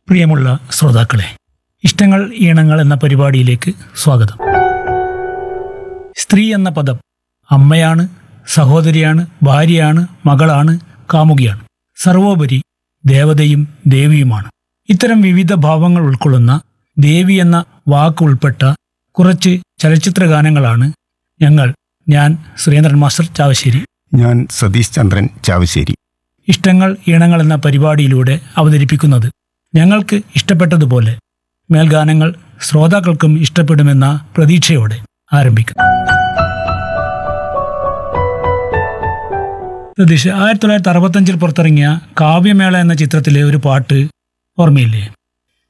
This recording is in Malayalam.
പ്രിയമുള്ള ശ്രോതാക്കളെ ഇഷ്ടങ്ങൾ ഈണങ്ങൾ എന്ന പരിപാടിയിലേക്ക് സ്വാഗതം സ്ത്രീ എന്ന പദം അമ്മയാണ് സഹോദരിയാണ് ഭാര്യയാണ് മകളാണ് കാമുകിയാണ് സർവോപരി ദേവതയും ദേവിയുമാണ് ഇത്തരം വിവിധ ഭാവങ്ങൾ ഉൾക്കൊള്ളുന്ന ദേവി എന്ന വാക്ക് ഉൾപ്പെട്ട കുറച്ച് ചലച്ചിത്ര ഗാനങ്ങളാണ് ഞങ്ങൾ ഞാൻ സുരേന്ദ്രൻ മാസ്റ്റർ ചാവശ്ശേരി ഞാൻ സതീഷ് ചന്ദ്രൻ ചാവശ്ശേരി ഇഷ്ടങ്ങൾ ഈണങ്ങൾ എന്ന പരിപാടിയിലൂടെ അവതരിപ്പിക്കുന്നത് ഞങ്ങൾക്ക് ഇഷ്ടപ്പെട്ടതുപോലെ മേൽഗാനങ്ങൾ ശ്രോതാക്കൾക്കും ഇഷ്ടപ്പെടുമെന്ന പ്രതീക്ഷയോടെ ആരംഭിക്കും സതീഷ് ആയിരത്തി തൊള്ളായിരത്തി അറുപത്തഞ്ചിൽ പുറത്തിറങ്ങിയ കാവ്യമേള എന്ന ചിത്രത്തിലെ ഒരു പാട്ട് ഓർമ്മയില്ലേ